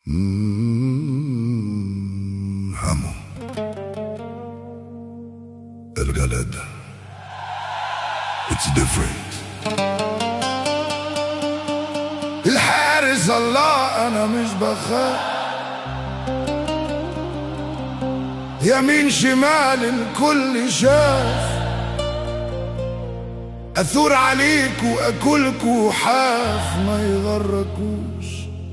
مم، همو الجلد It's different الحارس الله انا مش بخاف يمين شمال الكل شاف اثور عليك واكلك وحاف ما يغركوش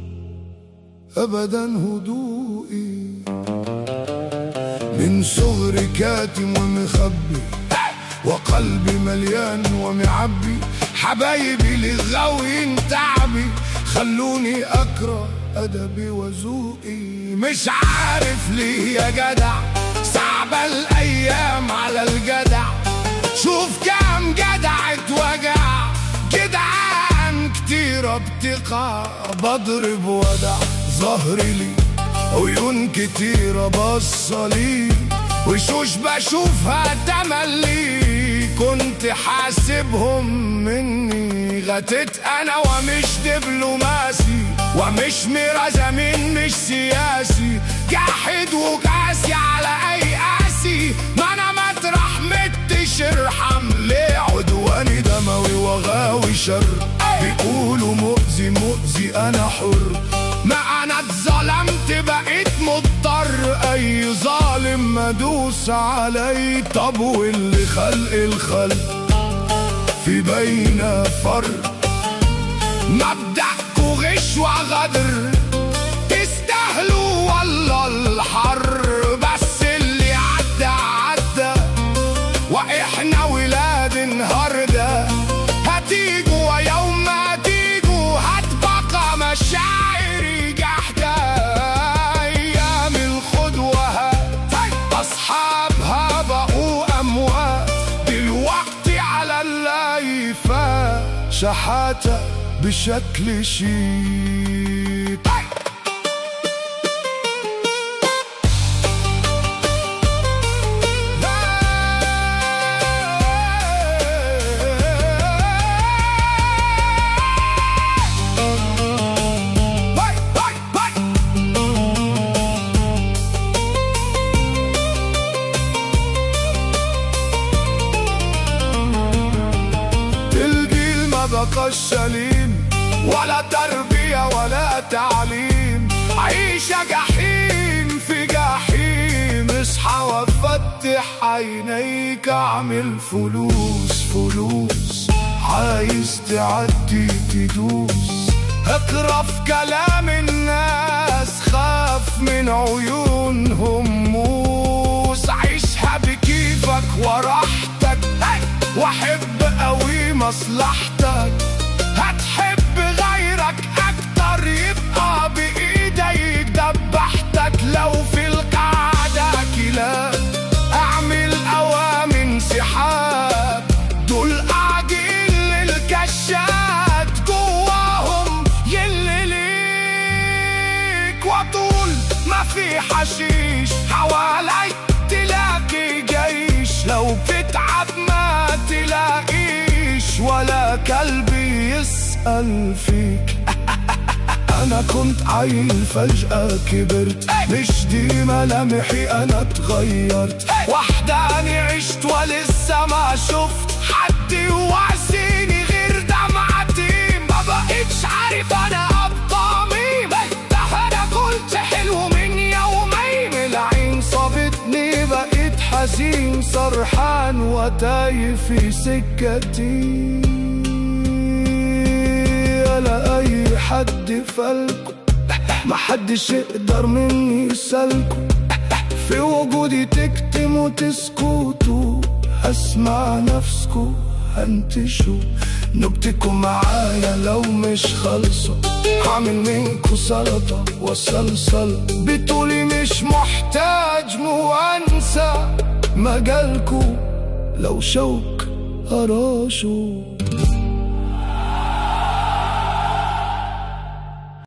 ابدا هدوئي من صغري كاتم ومخبي وقلبي مليان ومعبي حبايبي للغاويين تعبي خلوني اكره ادبي وذوقي مش عارف ليه يا جدع صعبة الايام على الجدع شوف كام جدع اتوجع جدعان كتيرة بتقع بضرب ودع ظهري لي عيون كتيرة بصلي وشوش بشوفها تملي كنت حاسبهم مني غتت انا ومش دبلوماسي ومش مرزمين مش سياسي جاحد وقاسي على اي قاسي ما انا مطرح متش ارحم ليه عدواني دموي وغاوي شر بيقولوا مؤذي مؤذي انا حر ما انا اتظلمت بقيت مضطر اي ظالم مدوس علي طب واللي خلق الخلق في بينا فرق مبدأكوا غش وغدر تستاهلوا والله الحر بس اللي عدى عدى واحنا ولاد النهارده هتيجوا ويوم ما تيجوا هتبقى مشاعري جحدة ايام الخدوة اصحابها بقوا اموات دلوقتي على اللايفة شحاتة بشكل شيك Bye, bye, bye. الجيل ما بقاش سليم ولا تربية ولا تعليم عيشة جحيم في جحيم اصحى وفتح عينيك اعمل فلوس فلوس عايز تعدي تدوس اقرا في كلام الناس خاف من عيونهم موس عيشها بكيفك وراحتك واحب قوي مصلحتك هتحب غيرك اكتر يبقى بايديك دبحتك لو في القعدة كلاب اعمل اوامر انسحاب دول قاعدين للكشات جواهم يلي ليك وطول ما في حشيش حواليك تلاقي جيش لو بتتعب ما تلاقيش ولا كلب يسأل فيك انا كنت عيل فجأة كبرت مش دي ملامحي انا اتغيرت وحداني عشت ولسه ما شفت حد يواسيني غير دمعتي ما بقتش عارف انا ابقى مين ده انا كنت حلو من يومين العين صابتني بقيت حزين سرحان وتايه في سكتي ولا اي حد فلكم ما حدش يقدر مني يسلكوا في وجودي تكتموا تسكتوا اسمع نفسكوا هنتشوا نكتكوا معايا لو مش خالصة هعمل منكوا سلطة وصلصل بتقولي مش محتاج مؤنسة مجالكوا لو شوك أراشوا